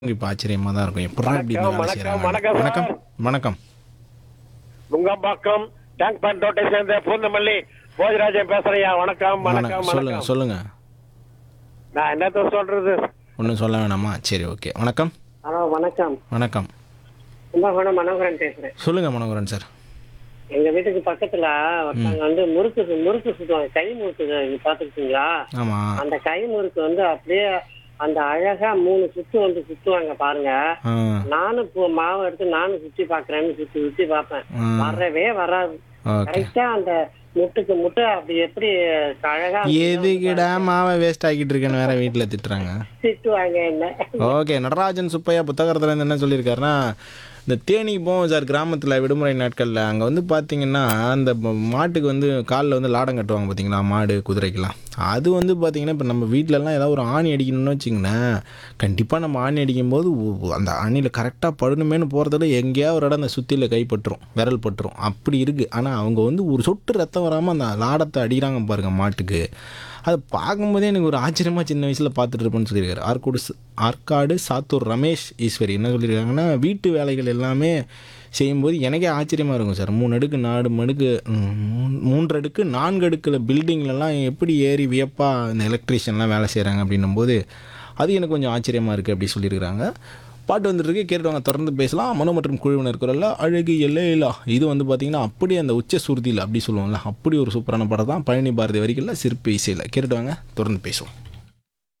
இப்போ ஆச்சரியமாக தான் இருக்கும் எப்படா இப்படி இந்த வேலை வணக்கம், செய்கிறாங்க வணக்கம், வணக்கம் சார். வணகம் நுங்கம்பாக்கம் டேங்க் பேண்ட் ரோட்டை சேர்ந்த பூந்தமல்லி போஜராஜன் பேசுறையா வணக்கம் வணக்கம் வணக்கம் சொல்லுங்க வணக்கம் சொல்லுங்க நான் என்னத்த சொல்றது ஒன்றும் சொல்ல வேணாமா சரி ஓகே வணக்கம் ஹலோ வணக்கம் வணக்கம் கும்பகோணம் மனோகரன் பேசுறேன் சொல்லுங்க மனோகரன் சார் எங்க வீட்டுக்கு பக்கத்துல ஒருத்தவங்க வந்து முறுக்கு முறுக்கு சுத்துவாங்க கை முறுக்கு நீங்க பாத்துருக்கீங்களா ஆமாம் அந்த கை முறுக்கு வந்து அப்படியே அந்த அழகா மூணு சுத்து வந்து சுத்துவாங்க பாருங்க ஆ நானும் இப்போ மாவு எடுத்து நானும் சுத்தி பாக்குறேன்னு சுத்தி சுத்தி பார்ப்பேன் ஆ. வரவே வராது ஓகே கரெக்டா அந்த முட்டுக்கு முட்டை அப்படி எப்படி அழகா எதுக்கிடா மாவை வேஸ்ட் ஆக்கிட்டு இருக்கேன்னு வேற வீட்டில் திட்டுறாங்க திட்டுவாங்க என்ன ஓகே நடராஜன் சுப்பையா புத்தகத்தில் இருந்து என்ன சொல்லியிருக்காருன்னா இந்த தேனிக்கு போவோம் சார் கிராமத்தில் விடுமுறை நாட்களில் அங்கே வந்து பார்த்தீங்கன்னா அந்த ம- மாட்டுக்கு வந்து காலில் வந்து லாடம் கட்டுவாங்க பார்த்தீங்களா மாடு குதிரைக்கெல்லாம் அது வந்து பார்த்தீங்கன்னா இப்போ நம்ம வீட்டிலலாம் ஏதாவது ஒரு ஆணி அடிக்கணும்னு வச்சிங்களேன் கண்டிப்பாக நம்ம ஆணி அடிக்கும்போது உ- அந்த ஆணியில் கரெக்டாக படணுமேனு போகிறதுல எங்கேயாவது ஒரு இடம் அந்த சுத்தியில் கை பட்டுரும் விரல் பட்டுரும் அப்படி இருக்குது ஆனால் அவங்க வந்து ஒரு சொட்டு ரத்தம் வராமல் அந்த லாடத்தை அடிக்கிறாங்க பாருங்க மாட்டுக்கு அதை பார்க்கும்போதே எனக்கு ஒரு ஆச்சரியமாக சின்ன வயசில் பார்த்துட்டு இருப்பேன்னு சொல்லியிருக்காரு ஆற்காடு ச- ஆற்காடு சாத்தூர் ரமேஷ் ஈஸ்வரி என்ன சொல்லியிருக்காங்கன்னா வீட்டு வேலைகள் எல்லாமே செய்யும்போது எனக்கே ஆச்சரியமாக இருக்கும் சார் மூணு அடுக்கு நாலு மடுக்கு ம், மூணு- மூன்று அடுக்கு நான்கு அடுக்கில் பில்டிங்லலாம் எப்படி ஏறி வியப்பாக இந்த எலக்ட்ரீஷியன்லாம் வேலை செய்கிறாங்க அப்படின்னும் போது அது எனக்கு கொஞ்சம் ஆச்சரியமாக இருக்குது அப்படி சொல்லியிருக்கிறாங்க பாட்டு வந்துருக்கு கேட்டுவாங்க தொடர்ந்து பேசலாம் மனு மற்றும் குழுவினர் குரல்ல அழகு எல்லையிலா இது வந்து பார்த்தீங்கன்னா அப்படி அந்த உச்ச சுருதியில் அப்படி சொல்லுவோம்ல அப்படி ஒரு சூப்பரான படம் தான் பழனி பாரதி வரிகளில் சிற்பி இசையில் கேட்டுவாங்க தொடர்ந்து பேசுவோம்